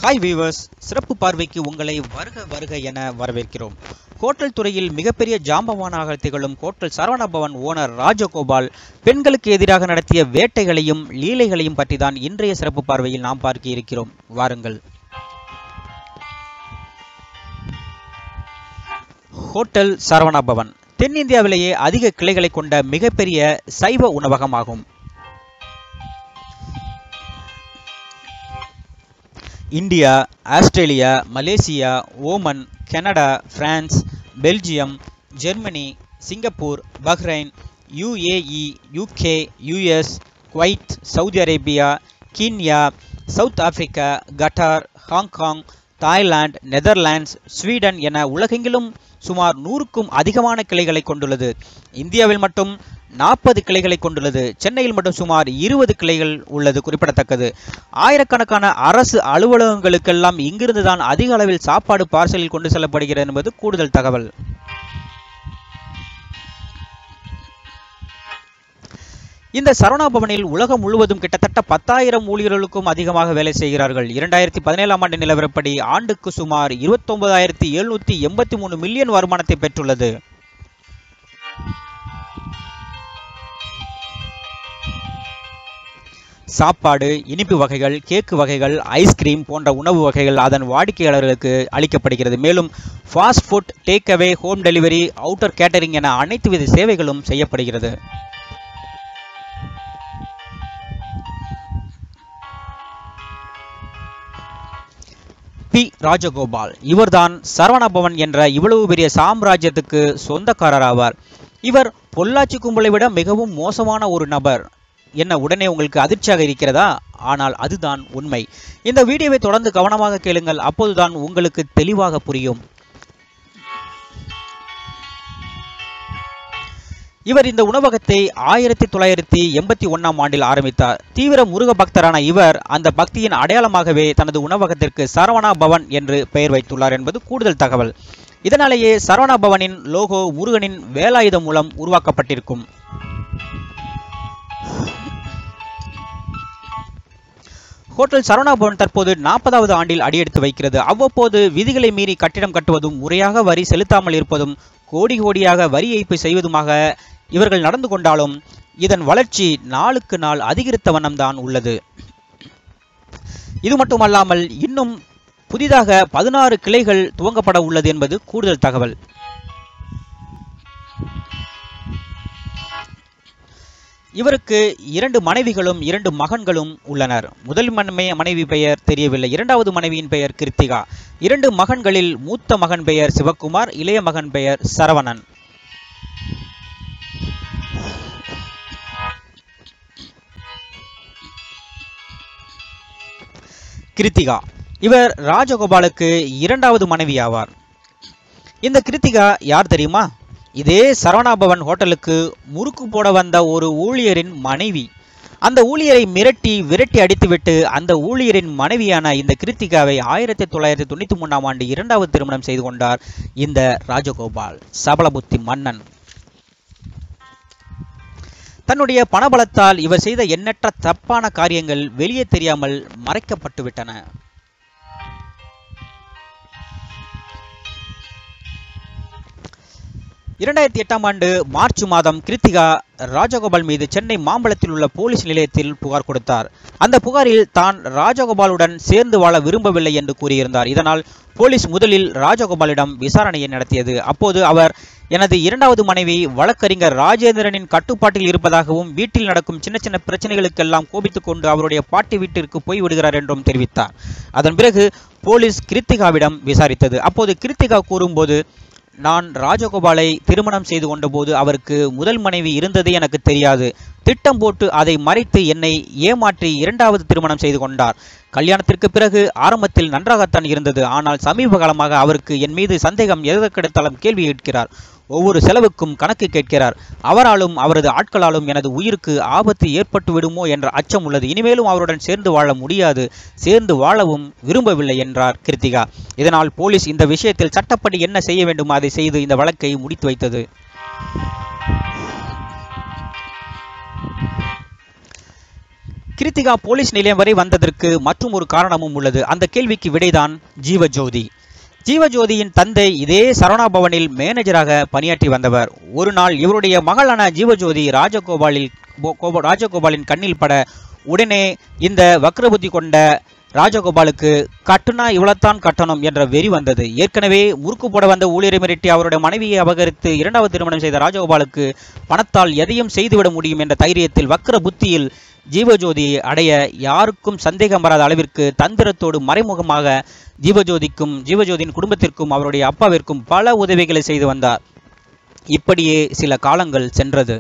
hi viewers சிறப்பு பார்வைக்கு உங்களை வருக வருக என வரவேற்கிறோம் ஹோட்டல் துறையில் மிகப்பெரிய ஜாம்பவானாக திகழும் ஹோட்டல் சரவணபவன் ஓனர் ராஜகோபால் பெண்களுக்கு எதிராக நடத்திய வேட்டைகளையும் லீலைகளையும் பற்றி தான் இன்றைய சிறப்பு பார்வையில் நாம் பார்க்க இருக்கிறோம் வாருங்கள் ஹோட்டல் சரவணபவன் தென்னிந்தியாவிலேயே அதிக கிளைகளை கொண்ட மிகப்பெரிய சைவ உணவகமாகும் India Australia Malaysia Oman Canada France Belgium Germany Singapore Bahrain UAE UK US Kuwait Saudi Arabia Kenya South Africa Qatar Hong Kong Thailand Netherlands Sweden என உலகெங்கிலும் சுமார் நூறுக்கும் அதிகமான கிளைகளை கொண்டுள்ளது இந்தியாவில் மட்டும் நாற்பது கிளைகளை கொண்டுள்ளது சென்னையில் மட்டும் சுமார் இருபது கிளைகள் உள்ளது குறிப்பிடத்தக்கது ஆயிரக்கணக்கான அரசு அலுவலகங்களுக்கெல்லாம் இங்கிருந்து தான் அதிக அளவில் சாப்பாடு பார்சலில் கொண்டு செல்லப்படுகிறது என்பது கூடுதல் தகவல் இந்த சரவணாபவனில் உலகம் முழுவதும் கிட்டத்தட்ட பத்தாயிரம் ஊழியர்களுக்கும் அதிகமாக வேலை செய்கிறார்கள் இரண்டாயிரத்தி பதினேழாம் ஆண்டு நிலவரப்படி ஆண்டுக்கு சுமார் இருபத்தொன்பதாயிரத்தி எழுநூத்தி எண்பத்தி மூணு மில்லியன் வருமானத்தை பெற்றுள்ளது சாப்பாடு இனிப்பு வகைகள் கேக்கு வகைகள் ஐஸ்கிரீம் போன்ற உணவு வகைகள் அதன் வாடிக்கையாளர்களுக்கு அளிக்கப்படுகிறது மேலும் fast food take away home delivery outdoor catering என அனைத்து வித சேவைகளும் செய்யப்படுகிறது பி ராஜகோபால் இவர்தான் சரவணபவன் என்ற இவ்வளவு பெரிய சாம்ராஜ்யத்துக்கு சொந்தக்காரர் ஆவார் இவர் பொள்ளாச்சி கும்பலை விட மிகவும் மோசமான ஒரு நபர் என்ன உடனே உங்களுக்கு அதிர்ச்சியாக இருக்கிறதா ஆனால் அதுதான் உண்மை இந்த வீடியோவை தொடர்ந்து கவனமாக கேளுங்கள் அப்போதுதான் உங்களுக்கு தெளிவாக புரியும் இவர் இந்த உணவகத்தை ஆயிரத்தி தொள்ளாயிரத்தி எண்பத்தி ஒன்னாம் ஆண்டில் ஆரம்பித்தார் தீவிர முருக பக்தரான இவர் அந்த பக்தியின் அடையாளமாகவே தனது உணவகத்திற்கு சரவணா பவன் என்று பெயர் வைத்துள்ளார் என்பது கூடுதல் தகவல் இதனாலேயே சரவணா பவனின் லோகோ முருகனின் வேலாயுதம் மூலம் உருவாக்கப்பட்டிருக்கும் ஹோட்டல் சரவணாபவன் தற்போது நாற்பதாவது ஆண்டில் அடியெடுத்து வைக்கிறது அவ்வப்போது விதிகளை மீறி கட்டிடம் கட்டுவதும் முறையாக வரி செலுத்தாமல் இருப்பதும் கோடி கோடியாக வரி ஏய்ப்பு செய்வதுமாக இவர்கள் நடந்து கொண்டாலும் இதன் வளர்ச்சி நாளுக்கு நாள் அதிகரித்த வண்ணம்தான் உள்ளது இது மட்டுமல்லாமல் இன்னும் புதிதாக பதினாறு கிளைகள் துவங்கப்பட உள்ளது என்பது கூடுதல் தகவல் இவருக்கு இரண்டு மனைவிகளும் இரண்டு மகன்களும் உள்ளனர் முதல் மனைவி பெயர் தெரியவில்லை இரண்டாவது மனைவியின் பெயர் கிருத்திகா இரண்டு மகன்களில் மூத்த மகன் பெயர் சிவக்குமார் இளைய மகன் பெயர் சரவணன் கிருத்திகா இவர் ராஜகோபாலுக்கு இரண்டாவது மனைவி ஆவார் இந்த கிருத்திகா யார் தெரியுமா இதே சரவணாபவன் ஹோட்டலுக்கு முறுக்கு போட வந்த ஒரு ஊழியரின் மனைவி அந்த ஊழியரை மிரட்டி விரட்டி அடித்துவிட்டு அந்த ஊழியரின் மனைவியான இந்த கிருத்திகாவை ஆயிரத்தி தொள்ளாயிரத்தி தொண்ணூத்தி மூணாம் ஆண்டு இரண்டாவது திருமணம் செய்து கொண்டார் இந்த ராஜகோபால் சபலபுத்தி மன்னன் தன்னுடைய பணபலத்தால் இவர் செய்த எண்ணற்ற தப்பான காரியங்கள் வெளியே தெரியாமல் மறைக்கப்பட்டுவிட்டன இரண்டாயிரத்தி எட்டாம் ஆண்டு மார்ச் மாதம் கிருத்திகா ராஜகோபால் மீது சென்னை மாம்பழத்தில் உள்ள போலீஸ் நிலையத்தில் புகார் கொடுத்தார் அந்த புகாரில் தான் ராஜகோபாலுடன் சேர்ந்து வாழ விரும்பவில்லை என்று கூறியிருந்தார் இதனால் போலீஸ் முதலில் ராஜகோபாலிடம் விசாரணையை நடத்தியது அப்போது அவர் எனது இரண்டாவது மனைவி வழக்கறிஞர் ராஜேந்திரனின் கட்டுப்பாட்டில் இருப்பதாகவும் வீட்டில் நடக்கும் சின்ன சின்ன பிரச்சனைகளுக்கெல்லாம் கோபித்துக் கொண்டு அவருடைய பாட்டி வீட்டிற்கு போய் விடுகிறார் என்றும் தெரிவித்தார் அதன் பிறகு போலீஸ் கிருத்திகாவிடம் விசாரித்தது அப்போது கிருத்திகா கூறும்போது நான் ராஜகோபாலை திருமணம் செய்து கொண்டபோது அவருக்கு முதல் மனைவி இருந்ததே எனக்கு தெரியாது திட்டம் போட்டு அதை மறைத்து என்னை ஏமாற்றி இரண்டாவது திருமணம் செய்து கொண்டார் கல்யாணத்திற்கு பிறகு ஆரம்பத்தில் நன்றாகத்தான் இருந்தது ஆனால் சமீப காலமாக அவருக்கு என் மீது சந்தேகம் எதற்கெடுத்தாலும் கேள்வி கேட்கிறார் ஒவ்வொரு செலவுக்கும் கணக்கு கேட்கிறார் அவராலும் அவரது ஆட்களாலும் எனது உயிருக்கு ஆபத்து ஏற்பட்டு விடுமோ என்ற அச்சம் உள்ளது இனிமேலும் அவருடன் சேர்ந்து வாழ முடியாது சேர்ந்து வாழவும் விரும்பவில்லை என்றார் கிருத்திகா இதனால் போலீஸ் இந்த விஷயத்தில் சட்டப்படி என்ன செய்ய வேண்டுமோ அதை செய்து இந்த வழக்கை முடித்து வைத்தது கிருத்திகா போலீஸ் நிலையம் வரை வந்ததற்கு மற்றும் ஒரு காரணமும் உள்ளது அந்த கேள்விக்கு விடைதான் ஜீவஜோதி ஜீவஜோதியின் தந்தை இதே சரவணா பவனில் மேனேஜராக பணியாற்றி வந்தவர் ஒரு நாள் இவருடைய மகளான ஜீவஜோதி ராஜகோபாலில் போ- கோப- ராஜகோபாலின் கண்ணில் பட உடனே இந்த வக்ரபுத்தி கொண்ட ராஜகோபாலுக்கு கட்டுனா இவ்வளத்தான் கட்டணம் என்ற வெறி வந்தது ஏற்கனவே முறுக்கு போட வந்த ஊழியரை மிரட்டி அவருடைய மனைவியை அபகரித்து இரண்டாவது திருமணம் செய்த ராஜகோபாலுக்கு பணத்தால் எதையும் செய்துவிட முடியும் என்ற தைரியத்தில் வக்ர புத்தியில் ஜீவஜோதியை அடைய யாருக்கும் சந்தேகம் வராத அளவிற்கு தந்திரத்தோடு மறைமுகமாக ஜீவஜோதிக்கும் ஜீவஜோதியின் குடும்பத்திற்கும் அவருடைய அப்பாவிற்கும் பல உதவிகளை செய்து வந்தார் இப்படியே சில காலங்கள் சென்றது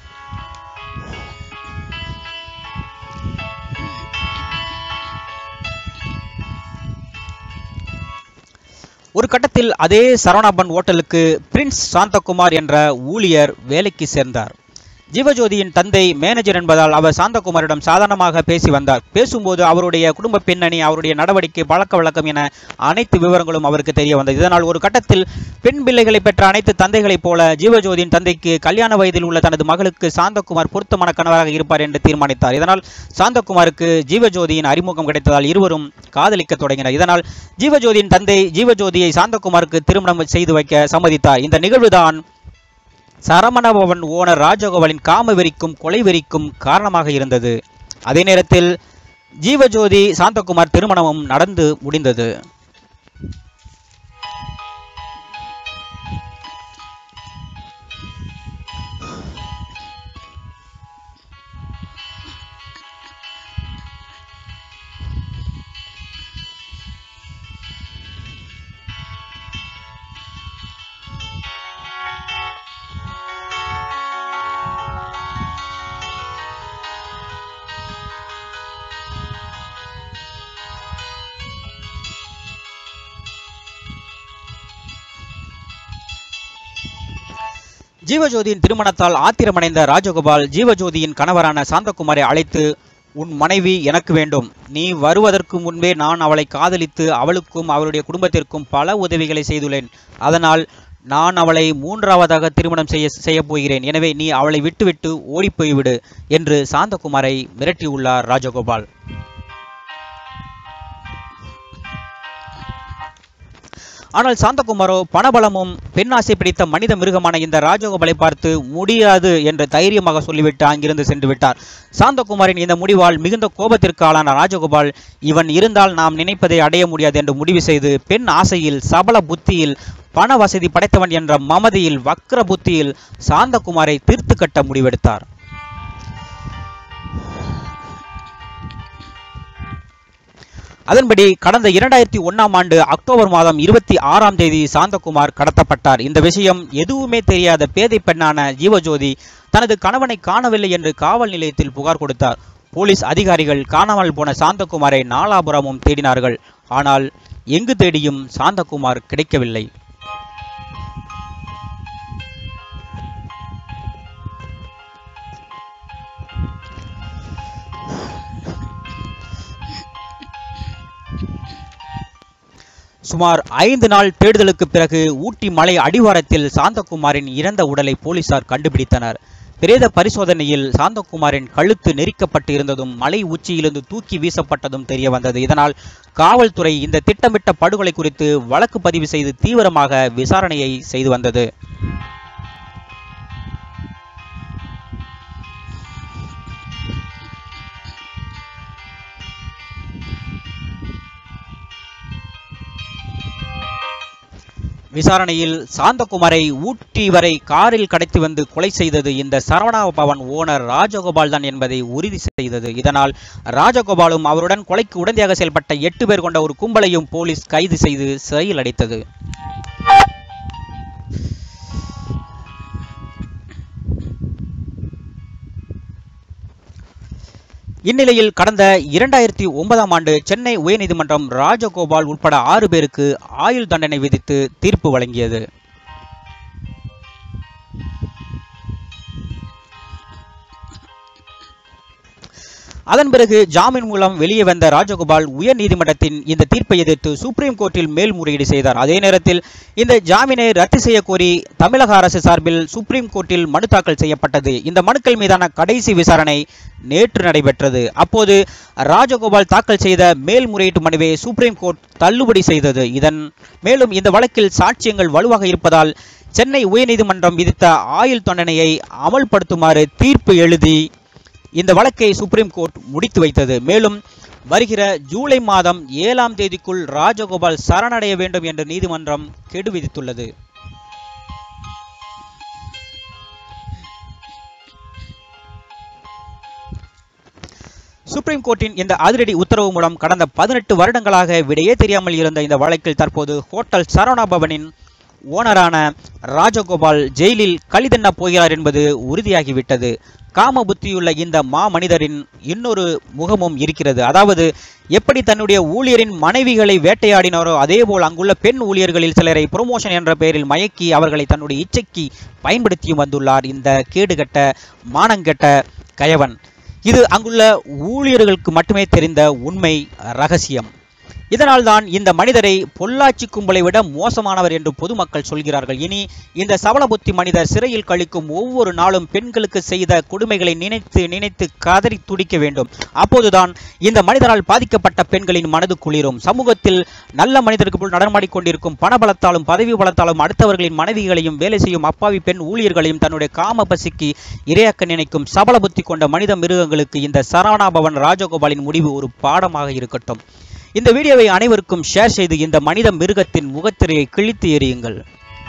ஒரு கட்டத்தில் அதே சரவணாபன் ஓட்டலுக்கு பிரின்ஸ் சாந்தகுமார் என்ற ஊழியர் வேலைக்கு சேர்ந்தார் ஜீவஜோதியின் தந்தை மேனேஜர் என்பதால் அவர் சாந்தகுமாரிடம் சாதாரணமாக பேசி வந்தார் பேசும்போது அவருடைய குடும்ப பின்னணி அவருடைய நடவடிக்கை பழக்க வழக்கம் என அனைத்து விவரங்களும் அவருக்கு தெரிய வந்தது இதனால் ஒரு கட்டத்தில் பெண் பிள்ளைகளை பெற்ற அனைத்து தந்தைகளைப் போல ஜீவஜோதியின் தந்தைக்கு கல்யாண வயதில் உள்ள தனது மகளுக்கு சாந்தகுமார் பொருத்தமான கணவராக இருப்பார் என்று தீர்மானித்தார் இதனால் சாந்தகுமாருக்கு ஜீவஜோதியின் அறிமுகம் கிடைத்ததால் இருவரும் காதலிக்க தொடங்கினர் இதனால் ஜீவஜோதியின் தந்தை ஜீவஜோதியை சாந்தகுமாருக்கு திருமணம் செய்து வைக்க சம்மதித்தார் இந்த நிகழ்வுதான் சரமணபவன் ஓனர் ராஜகோபாலின் காம வெறிக்கும் கொலை வெறிக்கும் காரணமாக இருந்தது அதே நேரத்தில் ஜீவஜோதி சாந்தகுமார் திருமணமும் நடந்து முடிந்தது ஜீவஜோதியின் திருமணத்தால் ஆத்திரமடைந்த ராஜகோபால் ஜீவஜோதியின் கணவரான சாந்தகுமாரை அழைத்து உன் மனைவி எனக்கு வேண்டும் நீ வருவதற்கு முன்பே நான் அவளை காதலித்து அவளுக்கும் அவளுடைய குடும்பத்திற்கும் பல உதவிகளை செய்துள்ளேன் அதனால் நான் அவளை மூன்றாவதாக திருமணம் செய்ய செய்யப் போகிறேன் எனவே நீ அவளை விட்டுவிட்டு ஓடிப் போய்விடு என்று சாந்தகுமாரை மிரட்டியுள்ளார் ராஜகோபால் ஆனால் சாந்தகுமாரோ பணபலமும் பெண்ணாசை பிடித்த மனித மிருகமான இந்த ராஜகோபாலை பார்த்து முடியாது என்று தைரியமாக சொல்லிவிட்டு அங்கிருந்து சென்று விட்டார் சாந்தகுமாரின் இந்த முடிவால் மிகுந்த கோபத்திற்கு ஆளான ராஜகோபால் இவன் இருந்தால் நாம் நினைப்பதை அடைய முடியாது என்று முடிவு செய்து பெண் ஆசையில் சபல புத்தியில் பண வசதி படைத்தவன் என்ற மமதியில் வக்ர புத்தியில் சாந்தகுமாரை தீர்த்து கட்ட முடிவெடுத்தார் அதன்படி கடந்த இரண்டாயிரத்தி ஒன்னாம் ஆண்டு அக்டோபர் மாதம் இருபத்தி ஆறாம் தேதி சாந்தகுமார் கடத்தப்பட்டார் இந்த விஷயம் எதுவுமே தெரியாத பேதை பெண்ணான ஜீவஜோதி தனது கணவனை காணவில்லை என்று காவல் நிலையத்தில் புகார் கொடுத்தார் போலீஸ் அதிகாரிகள் காணாமல் போன சாந்தகுமாரை நாலாபுரமும் தேடினார்கள் ஆனால் எங்கு தேடியும் சாந்தகுமார் கிடைக்கவில்லை சுமார் ஐந்து நாள் தேடுதலுக்கு பிறகு ஊட்டி மலை அடிவாரத்தில் சாந்தகுமாரின் இறந்த உடலை போலீசார் கண்டுபிடித்தனர் பிரேத பரிசோதனையில் சாந்தகுமாரின் கழுத்து நெரிக்கப்பட்டு இருந்ததும் மலை உச்சியிலிருந்து தூக்கி வீசப்பட்டதும் தெரிய வந்தது இதனால் காவல்துறை இந்த திட்டமிட்ட படுகொலை குறித்து வழக்கு பதிவு செய்து தீவிரமாக விசாரணையை செய்து வந்தது விசாரணையில் சாந்தகுமாரை ஊட்டி வரை காரில் கடத்தி வந்து கொலை செய்தது இந்த சரவணா பவன் ஓனர் ராஜகோபால் தான் என்பதை உறுதி செய்தது இதனால் ராஜகோபாலும் அவருடன் கொலைக்கு உடந்தையாக செயல்பட்ட எட்டு பேர் கொண்ட ஒரு கும்பலையும் போலீஸ் கைது செய்து சிறையில் அடைத்தது இந்நிலையில் கடந்த இரண்டாயிரத்தி ஒன்பதாம் ஆண்டு சென்னை உயர்நீதிமன்றம் ராஜகோபால் உட்பட ஆறு பேருக்கு ஆயுள் தண்டனை விதித்து தீர்ப்பு வழங்கியது அதன் பிறகு ஜாமீன் மூலம் வெளியே வந்த ராஜகோபால் உயர் நீதிமன்றத்தின் இந்த தீர்ப்பை எதிர்த்து சுப்ரீம் கோர்ட்டில் மேல்முறையீடு செய்தார் அதே நேரத்தில் இந்த ஜாமீனை ரத்து செய்ய கோரி தமிழக அரசு சார்பில் சுப்ரீம் கோர்ட்டில் மனு தாக்கல் செய்யப்பட்டது இந்த மனுக்கள் மீதான கடைசி விசாரணை நேற்று நடைபெற்றது அப்போது ராஜகோபால் தாக்கல் செய்த மேல்முறையீட்டு மனுவை சுப்ரீம் கோர்ட் தள்ளுபடி செய்தது இதன் மேலும் இந்த வழக்கில் சாட்சியங்கள் வலுவாக இருப்பதால் சென்னை உயர்நீதிமன்றம் விதித்த ஆயுள் தண்டனையை அமல்படுத்துமாறு தீர்ப்பு எழுதி இந்த வழக்கை சுப்ரீம் கோர்ட் முடித்து வைத்தது மேலும் வருகிற ஜூலை மாதம் ஏழாம் தேதிக்குள் ராஜகோபால் சரணடைய வேண்டும் என்று நீதிமன்றம் கெடு விதித்துள்ளது சுப்ரீம் கோர்ட்டின் இந்த அதிரடி உத்தரவு மூலம் கடந்த பதினெட்டு வருடங்களாக விடையே தெரியாமல் இருந்த இந்த வழக்கில் தற்போது ஹோட்டல் சரவணா பவனின் ஓனரான ராஜகோபால் ஜெயிலில் கலிதண்ண போகிறார் என்பது உறுதியாகிவிட்டது காம புத்தியுள்ள இந்த மாமனிதரின் இன்னொரு முகமும் இருக்கிறது அதாவது எப்படி தன்னுடைய ஊழியரின் மனைவிகளை வேட்டையாடினாரோ அதேபோல் அங்குள்ள பெண் ஊழியர்களில் சிலரை புரமோஷன் என்ற பெயரில் மயக்கி அவர்களை தன்னுடைய இச்சைக்கு பயன்படுத்தியும் வந்துள்ளார் இந்த கேடுகட்ட மானங்கெட்ட கயவன் இது அங்குள்ள ஊழியர்களுக்கு மட்டுமே தெரிந்த உண்மை ரகசியம் இதனால்தான் இந்த மனிதரை பொள்ளாச்சி கும்பலை விட மோசமானவர் என்று பொதுமக்கள் சொல்கிறார்கள் இனி இந்த சபலபுத்தி மனிதர் சிறையில் கழிக்கும் ஒவ்வொரு நாளும் பெண்களுக்கு செய்த கொடுமைகளை நினைத்து நினைத்து கதறி துடிக்க வேண்டும் அப்போதுதான் இந்த மனிதரால் பாதிக்கப்பட்ட பெண்களின் மனது குளிரும் சமூகத்தில் நல்ல மனிதருக்கு போல் நடனமாடிக் கொண்டிருக்கும் பணபலத்தாலும் பதவி பலத்தாலும் அடுத்தவர்களின் மனைவிகளையும் வேலை செய்யும் அப்பாவி பெண் ஊழியர்களையும் தன்னுடைய காம பசிக்கு இரையாக்க நினைக்கும் சபல புத்தி கொண்ட மனித மிருகங்களுக்கு இந்த சரவணாபவன் ராஜகோபாலின் முடிவு ஒரு பாடமாக இருக்கட்டும் இந்த வீடியோவை அனைவருக்கும் ஷேர் செய்து இந்த மனித மிருகத்தின் முகத்திரையை கிழித்து எறியுங்கள்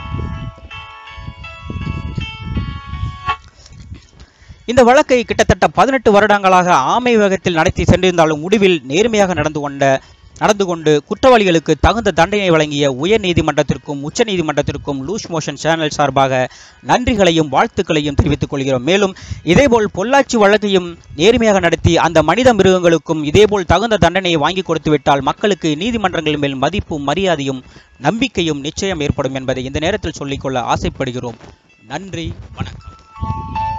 இந்த வழக்கை கிட்டத்தட்ட பதினெட்டு வருடங்களாக ஆமை வேகத்தில் நடத்தி சென்றிருந்தாலும் முடிவில் நேர்மையாக நடந்து கொண்ட நடந்து கொண்டு குற்றவாளிகளுக்கு தகுந்த தண்டனை வழங்கிய உயர் நீதிமன்றத்திற்கும் உச்ச நீதிமன்றத்திற்கும் லூஸ் மோஷன் சேனல் சார்பாக நன்றிகளையும் வாழ்த்துக்களையும் தெரிவித்துக் கொள்கிறோம் மேலும் இதேபோல் பொள்ளாச்சி வழக்கையும் நேர்மையாக நடத்தி அந்த மனித மிருகங்களுக்கும் இதேபோல் தகுந்த தண்டனையை வாங்கி கொடுத்துவிட்டால் மக்களுக்கு நீதிமன்றங்கள் மேல் மதிப்பும் மரியாதையும் நம்பிக்கையும் நிச்சயம் ஏற்படும் என்பதை இந்த நேரத்தில் சொல்லிக்கொள்ள ஆசைப்படுகிறோம் நன்றி வணக்கம்